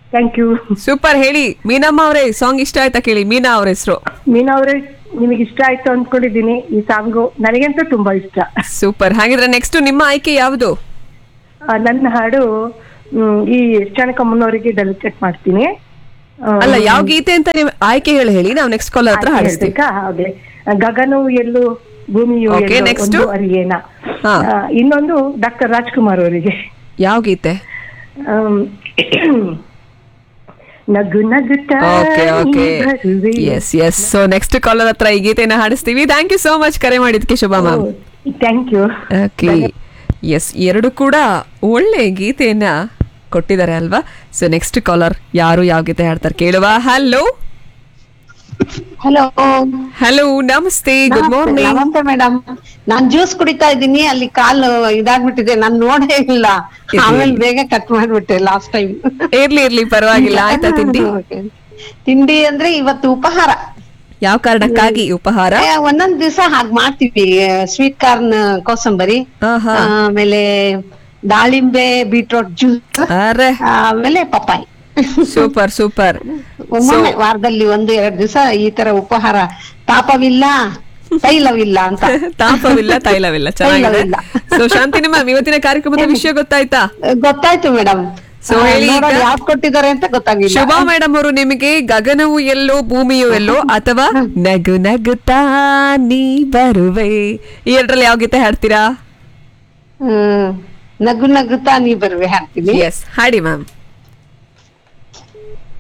Thank you super ಹೇಳಿ ಮೀನಮ್ಮ ಅವರೇ song ಇಷ್ಟ ಆಯ್ತಾ ಕೇಳಿ ಮೀನಾ ಅವ್ರ ಹೆಸರು ಮೀನಾ ಅವರೇ ನಿಮಗೆ ಇಷ್ಟ ಆಯ್ತು ಅಂದ್ಕೊಂಡಿದ್ದೀನಿ ಈ ಸಾಂಗು ನನಗಂತೂ ತುಂಬಾ ಇಷ್ಟ ಸೂಪರ್ ಹಾಗಿದ್ರೆ ನೆಕ್ಸ್ಟ್ ನಿಮ್ಮ ಆಯ್ಕೆ ಯಾವುದು ಆ, ನನ್ನ ಹಾಡು ಮ್, ಈ ಕ್ಷಣಕಮ್ಮನವರಿಗೆ ಡೆಲಿಕೇಟ್ ಮಾಡ್ತೀನಿ ಆ, ಅಲ್ಲ ಯಾವ ಗೀತೆ ಅಂತ ನೀವು ಆಯ್ಕೆ ಹೇಳಿ ಹೇಳಿ ನಾವು ನೆಕ್ಸ್ಟ್ ಕಾಲ್ ಹತ್ರ ಆಯ್ತು ಹಾಡಿಸ್ತೀವಿ ಹೇಳ್ಬೇಕಾ? ಹೌದೇ ಗಗನವು ಎಲ್ಲೂ ಭೂಮಿಯು Okay, ಎಲ್ಲೋ next? ಒಂದು ಅರಿಯೇನ ಹಾ. ಆ, ಇನ್ನೊಂದು ಡಾಕ್ಟರ್ ರಾಜ್ಕುಮಾರ್ ಅವರಿಗೆ ಯಾವ ಗೀತೆ ಆಮ್, ನಗು ನಗುತ್ತಾ ಓಕೆ ಓಕೆ ನೀ ಬರುವೆ. Yes yes so next caller ಹತ್ರ ಈ ಗೀತೆನ ಹಾಡಿಸ್ತೀವಿ ಥ್ಯಾಂಕ್ ಯು ಸೋ ಮಚ್ ಕರೆ ಮಾಡಿದ್ಕೆ ಶುಭ ma'am thank you okay yes ಎರಡು ಕೂಡ ಒಳ್ಳೆ ಗೀತೆಯನ್ನ ಕೊಟ್ಟಿದ್ದಾರೆ ಅಲ್ವಾ ಸೊ ನೆಕ್ಸ್ಟ್ ಕಾಲರ್ ಯಾರು ಯಾವ ಗೀತೆ ಹಾಡ್ತಾರೆ ಕೇಳುವ ಹಲೋ ಹಲೋ ಹಲೋ ನಮಸ್ತೆ ಗುಡ್ ಮಾರ್ನಿಂಗ್ ನಮಸ್ತೆ ಮೇಡಮ್ ನಾನ್ ಜ್ಯೂಸ್ ಕುಡಿತಾ ಇದ್ದೀನಿ ಅಲ್ಲಿ ಕಾಲು ಇದಾಗ್ಬಿಟ್ಟಿದೆ ನಾನ್ ನೋಡೇ ಇಲ್ಲ ಆಮೇಲೆ ಬೇಗ ಕಟ್ ಮಾಡ್ಬಿಟ್ಟೆ ಲಾಸ್ಟ್ ಟೈಮ್ ಇರ್ಲಿ ಇರ್ಲಿ ಪರವಾಗಿಲ್ಲ ಆಯ್ತಾ ತಿಂಡಿ ತಿಂಡಿ ಅಂದ್ರೆ ಇವತ್ತು ಉಪಹಾರ ಯಾವ ಕಾರಣಕ್ಕಾಗಿ ಉಪಹಾರ ಏ, ಒಂದೊಂದ್ ದಿವಸ ಹಾಗ್ ಮಾಡ್ತೀವಿ ಸ್ವೀಟ್ ಕಾರ್ನ್ ಕೋಸಂಬರಿ ಆಹಾ. ಆಮೇಲೆ ದಾಳಿಂಬೆ ಬೀಟ್ರೋಟ್ ಜ್ಯೂಸ್ ಅರೆ ಆಮೇಲೆ ಪಪ್ಪಾಯಿ ಸೂಪರ್ ಸೂಪರ್ ಒಮ್ಮೊಮ್ಮೆ ವಾರದಲ್ಲಿ ಒಂದು ಎರಡ್ ದಿವಸ ಈ ತರ ಉಪಹಾರ ತಾಪವಿಲ್ಲ ತೈಲವಿಲ್ಲ ಅಂತ ತಾಪವಿಲ್ಲ ತೈಲವಿಲ್ಲ ಚೆನ್ನಾಗಿದೆ ತೈಲವಿಲ್ಲ. ಸೊ ಶಾಂತಿನಿ ಮ್ಯಾಮ್ ಇವತ್ತಿನ ಕಾರ್ಯಕ್ರಮದ ವಿಷಯ ಗೊತ್ತಾಯ್ತಾ ಗೊತ್ತಾಯ್ತು ಮೇಡಮ್ So ಹೇಳಿ ಈಗ- ಯಾವ್ದು ಕೊಟ್ಟಿದ್ದಾರೆ ಅಂತ ಗೊತ್ತಾಗಿಲ್ಲ ಶುಭಾ ಮೇಡಮ್ ಅವರು ನಿಮಗೆ ಗಗನವು ಎಲ್ಲೋ ಭೂಮಿಯು ಎಲ್ಲೋ ಅಥವಾ ನಗು ನಗುತ್ತಾ ನೀ ಬರುವೆ ಈ ಎರಡರಲ್ಲಿ ಯಾವ ಗೀತೆ ಹಾಡ್ತೀರಾ ಹ್ಮ್ ನಗು ನಗುತ್ತಾ ನೀ ಬರುವೆ ಹಾಕ್ತೀನಿ ಎಸ್ ಹಾಡಿ ಮ್ಯಾಮ್